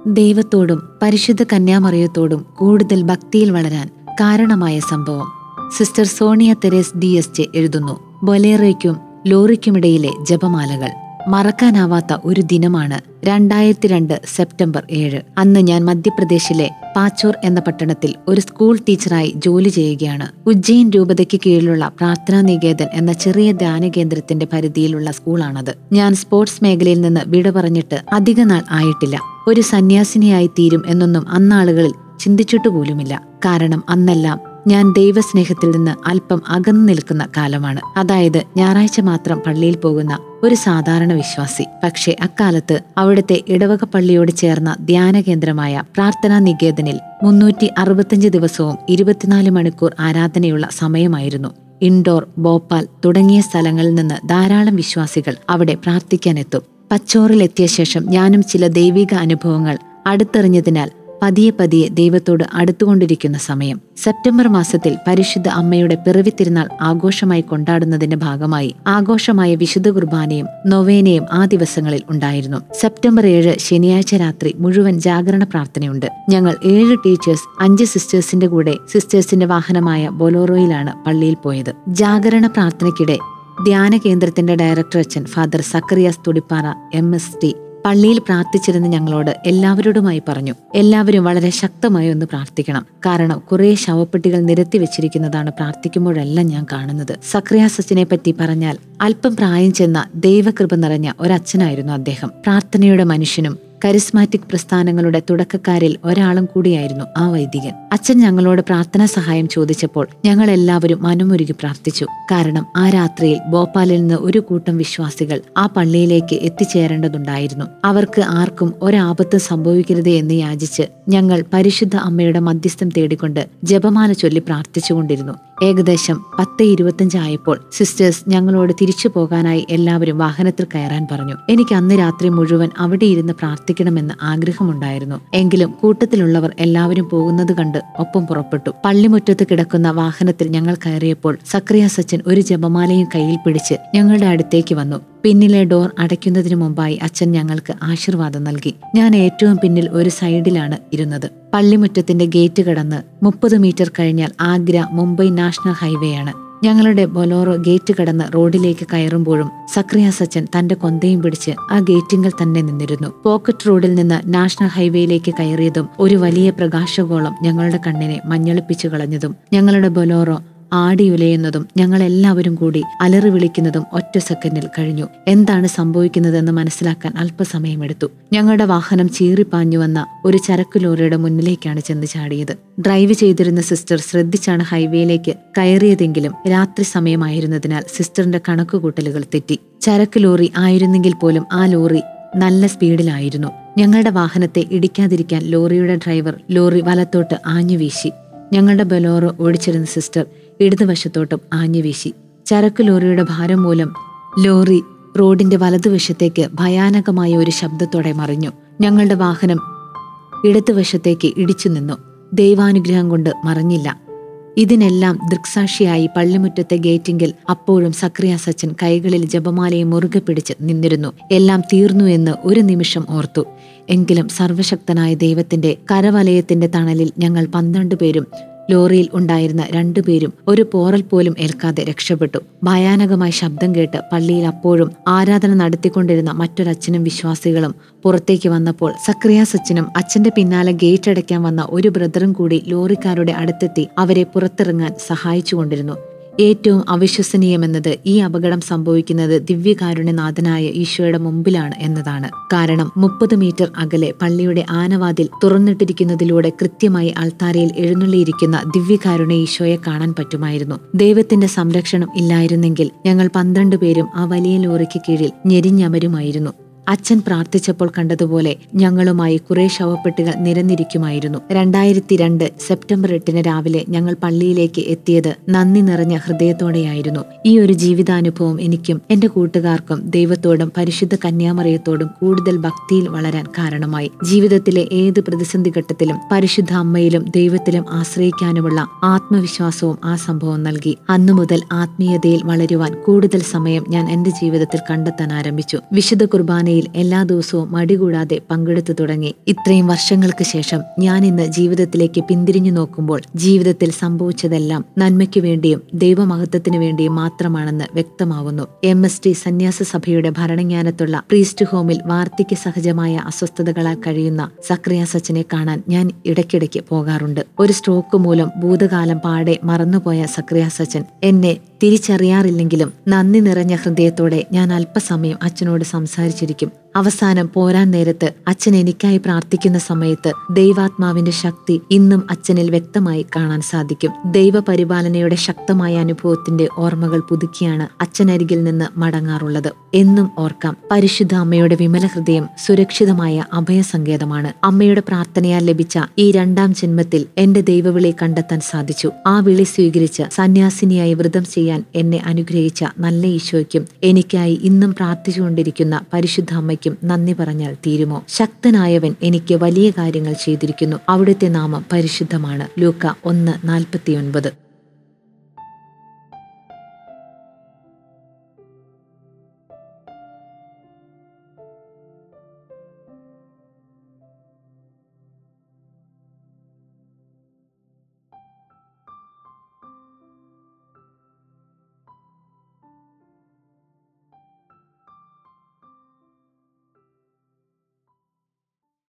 ദൈവത്തോടും പരിശുദ്ധ കന്യാമറിയത്തോടും കൂടുതൽ ഭക്തിയിൽ വളരാൻ കാരണമായ സംഭവം sister Sonia Therese D S J എഴുതുന്നു ബൊലേറയ്ക്കും ലോറിക്കുമിടയിലെ ജപമാലകൾ മറക്കാനാവാത്ത ഒരു ദിനമാണ് രണ്ടായിരത്തി രണ്ട് സെപ്റ്റംബർ ഏഴ് അന്ന് ഞാൻ മധ്യപ്രദേശിലെ പാച്ചോർ എന്ന പട്ടണത്തിൽ ഒരു സ്കൂൾ ടീച്ചറായി ജോലി ചെയ്യുകയാണ് ഉജ്ജയിൻ രൂപതയ്ക്ക് കീഴിലുള്ള പ്രാർത്ഥനാ നികേതൻ എന്ന ചെറിയ ധ്യാന കേന്ദ്രത്തിന്റെ പരിധിയിലുള്ള സ്കൂളാണത് ഞാൻ സ്പോർട്സ് മേഖലയിൽ നിന്ന് വിട പറഞ്ഞിട്ട് അധിക നാൾ ആയിട്ടില്ല ഒരു സന്യാസിനിയായി തീരും എന്നൊന്നും അന്നാളുകളിൽ ചിന്തിച്ചിട്ടു പോലുമില്ല കാരണം അന്നെല്ലാം ഞാൻ ദൈവസ്നേഹത്തിൽ നിന്ന് അല്പം അകന്നു നിൽക്കുന്ന കാലമാണ് അതായത് ഞായറാഴ്ച മാത്രം പള്ളിയിൽ പോകുന്ന ഒരു സാധാരണ വിശ്വാസി പക്ഷേ അക്കാലത്ത് അവിടുത്തെ ഇടവക പള്ളിയോട് ചേർന്ന ധ്യാന കേന്ദ്രമായ പ്രാർത്ഥനാ നികേതനിൽ മുന്നൂറ്റി അറുപത്തിയഞ്ച് ദിവസവും ഇരുപത്തിനാല് മണിക്കൂർ ആരാധനയുള്ള സമയമായിരുന്നു ഇൻഡോർ ഭോപ്പാൽ തുടങ്ങിയ സ്ഥലങ്ങളിൽ നിന്ന് ധാരാളം വിശ്വാസികൾ അവിടെ പ്രാർത്ഥിക്കാനെത്തും പച്ചോറിലെത്തിയ ശേഷം ഞാനും ചില ദൈവിക അനുഭവങ്ങൾ അടുത്തെറിഞ്ഞതിനാൽ പതിയെ പതിയെ ദൈവത്തോട് അടുത്തുകൊണ്ടിരിക്കുന്ന സമയം സെപ്റ്റംബർ മാസത്തിൽ പരിശുദ്ധ അമ്മയുടെ പിറവി തിരുനാൾ ആഘോഷമായി കൊണ്ടാടുന്നതിന്റെ ഭാഗമായി ആഘോഷമായ വിശുദ്ധ കുർബാനയും നൊവേനയും ആ ദിവസങ്ങളിൽ ഉണ്ടായിരുന്നു സെപ്റ്റംബർ ഏഴ് ശനിയാഴ്ച രാത്രി മുഴുവൻ ജാഗരണ പ്രാർത്ഥനയുണ്ട് ഞങ്ങൾ ഏഴ് ടീച്ചേഴ്സ് അഞ്ച് സിസ്റ്റേഴ്സിന്റെ കൂടെ സിസ്റ്റേഴ്സിന്റെ വാഹനമായ ബൊലോറോയിലാണ് പള്ളിയിൽ പോയത് ജാഗരണ പ്രാർത്ഥനയ്ക്കിടെ ധ്യാന കേന്ദ്രത്തിന്റെ ഡയറക്ടർ അച്ഛൻ father Zacharias Thudippara M S T പള്ളിയിൽ പ്രാർത്ഥിച്ചിരുന്ന ഞങ്ങളോട് എല്ലാവരോടുമായി പറഞ്ഞു എല്ലാവരും വളരെ ശക്തമായി ഒന്ന് പ്രാർത്ഥിക്കണം കാരണം കുറെ ശവപ്പെട്ടികൾ നിരത്തി വെച്ചിരിക്കുന്നതാണ് പ്രാർത്ഥിക്കുമ്പോഴെല്ലാം ഞാൻ കാണുന്നത് സക്രിയാസ് അച്ഛനെ പറ്റി പറഞ്ഞാൽ അല്പം പ്രായം ചെന്ന ദൈവകൃപ നിറഞ്ഞ ഒരച്ഛനായിരുന്നു അദ്ദേഹം പ്രാർത്ഥനയുടെ മനുഷ്യനും കരിസ്മാറ്റിക് പ്രസ്ഥാനങ്ങളുടെ തുടക്കക്കാരിൽ ഒരാളും കൂടിയായിരുന്നു ആ വൈദികൻ അച്ഛൻ ഞങ്ങളോട് പ്രാർത്ഥനാ സഹായം ചോദിച്ചപ്പോൾ ഞങ്ങൾ എല്ലാവരും മനമുരുകി പ്രാർത്ഥിച്ചു കാരണം ആ രാത്രിയിൽ ഭോപ്പാലിൽ നിന്ന് ഒരു കൂട്ടം വിശ്വാസികൾ ആ പള്ളിയിലേക്ക് എത്തിച്ചേരേണ്ടതുണ്ടായിരുന്നു അവർക്ക് ആർക്കും ഒരാപത്തും സംഭവിക്കരുതേ എന്ന് യാചിച്ച് ഞങ്ങൾ പരിശുദ്ധ അമ്മയുടെ മധ്യസ്ഥം തേടിക്കൊണ്ട് ജപമാല ചൊല്ലി പ്രാർത്ഥിച്ചുകൊണ്ടിരുന്നു ഏകദേശം പത്ത് ഇരുപത്തഞ്ചായപ്പോൾ സിസ്റ്റേഴ്സ് ഞങ്ങളോട് തിരിച്ചു പോകാനായി എല്ലാവരും വാഹനത്തിൽ കയറാൻ പറഞ്ഞു എനിക്ക് അന്ന് രാത്രി മുഴുവൻ അവിടെ ഇരുന്ന് പ്രാർത്ഥിക്കണമെന്ന് ആഗ്രഹമുണ്ടായിരുന്നു എങ്കിലും കൂട്ടത്തിലുള്ളവർ എല്ലാവരും പോകുന്നത് കണ്ട് ഒപ്പം പുറപ്പെട്ടു പള്ളിമുറ്റത്ത് കിടക്കുന്ന വാഹനത്തിൽ ഞങ്ങൾ കയറിയപ്പോൾ സക്രിയ സച്ചൻ ഒരു ജപമാലയും കയ്യിൽ പിടിച്ച് ഞങ്ങളുടെ അടുത്തേക്ക് വന്നു പിന്നിലെ ഡോർ അടയ്ക്കുന്നതിനു മുമ്പായി അച്ഛൻ ഞങ്ങൾക്ക് ആശീർവാദം നൽകി ഞാൻ ഏറ്റവും പിന്നിൽ ഒരു സൈഡിലാണ് ഇരുന്നത് പള്ളിമുറ്റത്തിന്റെ ഗേറ്റ് കടന്ന് മുപ്പത് മീറ്റർ കഴിഞ്ഞാൽ ആഗ്ര മുംബൈ നാഷണൽ ഹൈവേയാണ് ഞങ്ങളുടെ ബൊലോറോ ഗേറ്റ് കടന്ന് റോഡിലേക്ക് കയറുമ്പോഴും സക്രിയ സച്ചൻ തന്റെ കൊന്തയും പിടിച്ച് ആ ഗേറ്റിങ്കൽ തന്നെ നിന്നിരുന്നു പോക്കറ്റ് റോഡിൽ നിന്ന് നാഷണൽ ഹൈവേയിലേക്ക് കയറിയതും ഒരു വലിയ പ്രകാശഗോളം ഞങ്ങളുടെ കണ്ണിനെ മഞ്ഞളിപ്പിച്ചു കളഞ്ഞതും ഞങ്ങളുടെ ബൊലോറോ ആടിയുലയുന്നതും ഞങ്ങളെല്ലാവരും കൂടി അലറി വിളിക്കുന്നതും ഒറ്റ സെക്കൻഡിൽ കഴിഞ്ഞു എന്താണ് സംഭവിക്കുന്നതെന്ന് മനസ്സിലാക്കാൻ അല്പസമയമെടുത്തു ഞങ്ങളുടെ വാഹനം ചീറിപ്പാഞ്ഞു വന്ന ഒരു ചരക്ക് ലോറിയുടെ മുന്നിലേക്കാണ് ചെന്ന് ചാടിയത് ഡ്രൈവ് ചെയ്തിരുന്ന സിസ്റ്റർ ശ്രദ്ധിച്ചാണ് ഹൈവേയിലേക്ക് കയറിയതെങ്കിലും രാത്രി സമയമായിരുന്നതിനാൽ സിസ്റ്ററിന്റെ കണക്കുകൂട്ടലുകൾ തെറ്റി ചരക്ക് ലോറി ആയിരുന്നെങ്കിൽ പോലും ആ ലോറി നല്ല സ്പീഡിലായിരുന്നു ഞങ്ങളുടെ വാഹനത്തെ ഇടിക്കാതിരിക്കാൻ ലോറിയുടെ ഡ്രൈവർ ലോറി വലത്തോട്ട് ആഞ്ഞു വീശി ഞങ്ങളുടെ ബലോറോ ഓടിച്ചിരുന്ന സിസ്റ്റർ ഇടതുവശത്തോട്ടും ആഞ്ഞു വീശി ചരക്ക് ലോറിയുടെ ഭാരം മൂലം ലോറി റോഡിന്റെ വലതുവശത്തേക്ക് ഭയാനകമായ ഒരു ശബ്ദത്തോടെ മറിഞ്ഞു ഞങ്ങളുടെ വാഹനം ഇടതുവശത്തേക്ക് ഇടിച്ചു നിന്നു ദൈവാനുഗ്രഹം കൊണ്ട് മറിഞ്ഞില്ല ഇതിനെല്ലാം ദൃക്സാക്ഷിയായി പള്ളിമുറ്റത്തെ ഗേറ്റിങ്കിൽ അപ്പോഴും സക്രിയ സച്ചൻ കൈകളിൽ ജപമാലയെ മുറുകെ പിടിച്ച് നിന്നിരുന്നു എല്ലാം തീർന്നു എന്ന് ഒരു നിമിഷം ഓർത്തു എങ്കിലും സർവശക്തനായ ദൈവത്തിന്റെ കരവലയത്തിന്റെ തണലിൽ ഞങ്ങൾ പന്ത്രണ്ട് പേരും ലോറിയിൽ ഉണ്ടായിരുന്ന രണ്ടുപേരും ഒരു പോറൽ പോലും ഏൽക്കാതെ രക്ഷപ്പെട്ടു ഭയാനകമായ ശബ്ദം കേട്ട് പള്ളിയിൽ അപ്പോഴും ആരാധന നടത്തിക്കൊണ്ടിരുന്ന മറ്റൊരച്ഛനും വിശ്വാസികളും പുറത്തേക്ക് വന്നപ്പോൾ സക്രിയ സച്ചിനും അച്ഛന്റെ പിന്നാലെ ഗേറ്റ് അടയ്ക്കാൻ വന്ന ഒരു ബ്രദറും കൂടി ലോറിക്കാരുടെ അടുത്തെത്തി അവരെ പുറത്തിറങ്ങാൻ സഹായിച്ചുകൊണ്ടിരുന്നു ഏറ്റവും അവിശ്വസനീയമെന്നത് ഈ അപകടം സംഭവിക്കുന്നത് ദിവ്യകാരുണ്യനാഥനായ ഈശോയുടെ മുമ്പിലാണ് എന്നതാണ് കാരണം മുപ്പത് മീറ്റർ അകലെ പള്ളിയുടെ ആനവാതിൽ തുറന്നിട്ടിരിക്കുന്നതിലൂടെ കൃത്യമായി അൾത്താരയിൽ എഴുന്നള്ളിയിരിക്കുന്ന ദിവ്യകാരുണ്യ ഈശോയെ കാണാൻ പറ്റുമായിരുന്നു ദൈവത്തിന്റെ സംരക്ഷണം ഇല്ലായിരുന്നെങ്കിൽ ഞങ്ങൾ പന്ത്രണ്ട് പേരും ആ വലിയ ലോറിക്ക് കീഴിൽ ഞെരിഞ്ഞമരുമായിരുന്നു അച്ഛൻ പ്രാർത്ഥിച്ചപ്പോൾ കണ്ടതുപോലെ ഞങ്ങളുമായി കുറെ ശവപ്പെട്ടികൾ നിരന്നിരിക്കുമായിരുന്നു രണ്ടായിരത്തി രണ്ട് സെപ്റ്റംബർ എട്ടിന് രാവിലെ ഞങ്ങൾ പള്ളിയിലേക്ക് എത്തിയത് നന്ദി നിറഞ്ഞ ഹൃദയത്തോടെയായിരുന്നു ഈ ഒരു ജീവിതാനുഭവം എനിക്കും എന്റെ കൂട്ടുകാർക്കും ദൈവത്തോടും പരിശുദ്ധ കന്യാമറയത്തോടും കൂടുതൽ ഭക്തിയിൽ വളരാൻ കാരണമായി ജീവിതത്തിലെ ഏത് പ്രതിസന്ധി ഘട്ടത്തിലും പരിശുദ്ധ അമ്മയിലും ദൈവത്തിലും ആശ്രയിക്കാനുമുള്ള ആത്മവിശ്വാസവും ആ സംഭവം നൽകി അന്നു മുതൽ ആത്മീയതയിൽ വളരുവാൻ കൂടുതൽ സമയം ഞാൻ എന്റെ ജീവിതത്തിൽ കണ്ടെത്താൻ ആരംഭിച്ചു വിശുദ്ധ കുർബാനയിൽ കുർബാനയിൽ എല്ലാ ദിവസവും മടികൂടാതെ പങ്കെടുത്തു തുടങ്ങി ഇത്രയും വർഷങ്ങൾക്ക് ശേഷം ഞാൻ ഇന്ന് ജീവിതത്തിലേക്ക് പിന്തിരിഞ്ഞു നോക്കുമ്പോൾ ജീവിതത്തിൽ സംഭവിച്ചതെല്ലാം നന്മയ്ക്കു വേണ്ടിയും ദൈവമഹത്വത്തിനു വേണ്ടിയും മാത്രമാണെന്ന് വ്യക്തമാവുന്നു എം എസ് ടി സന്യാസ സഭയുടെ ഭരണജ്ഞാനത്തുള്ള പ്രീസ്റ്റ് ഹോമിൽ വാർദ്ധക്യ സഹജമായ അസ്വസ്ഥതകളാൽ കഴിയുന്ന സക്രിയ സച്ചിനെ കാണാൻ ഞാൻ ഇടയ്ക്കിടയ്ക്ക് പോകാറുണ്ട് ഒരു സ്ട്രോക്ക് മൂലം ഭൂതകാലം പാടെ മറന്നുപോയ സക്രിയ സച്ചൻ എന്നെ തിരിച്ചറിയാറില്ലെങ്കിലും നന്ദി നിറഞ്ഞ ഹൃദയത്തോടെ ഞാൻ അല്പസമയം അച്ഛനോട് സംസാരിച്ചിരിക്കും അവസാനം പോരാൻ നേരത്ത് അച്ഛൻ എനിക്കായി പ്രാർത്ഥിക്കുന്ന സമയത്ത് ദൈവാത്മാവിന്റെ ശക്തി ഇന്നും അച്ഛനിൽ വ്യക്തമായി കാണാൻ സാധിക്കും ദൈവപരിപാലനയുടെ ശക്തമായ അനുഭവത്തിന്റെ ഓർമ്മകൾ പുതുക്കിയാണ് അച്ഛനരികിൽ നിന്ന് മടങ്ങാറുള്ളത് എന്നും ഓർക്കാം പരിശുദ്ധ അമ്മയുടെ വിമല ഹൃദയം സുരക്ഷിതമായ അഭയസങ്കേതമാണ് അമ്മയുടെ പ്രാർത്ഥനയാൽ ലഭിച്ച ഈ രണ്ടാം ജന്മത്തിൽ എന്റെ ദൈവവിളി കണ്ടെത്താൻ സാധിച്ചു ആ വിളി സ്വീകരിച്ച് സന്യാസിനിയായി വ്രതം ചെയ്യാൻ എന്നെ അനുഗ്രഹിച്ച നല്ല ഈശോയ്ക്കും എനിക്കായി ഇന്നും പ്രാർത്ഥിച്ചുകൊണ്ടിരിക്കുന്ന പരിശുദ്ധ അമ്മയ്ക്കും നന്ദി പറഞ്ഞാൽ തീരുമോ ശക്തനായവൻ എനിക്ക് വലിയ കാര്യങ്ങൾ ചെയ്തിരിക്കുന്നു അവിടുത്തെ നാമം പരിശുദ്ധമാണ് ലൂക്ക ഒന്ന് നാൽപ്പത്തിയൊൻപത്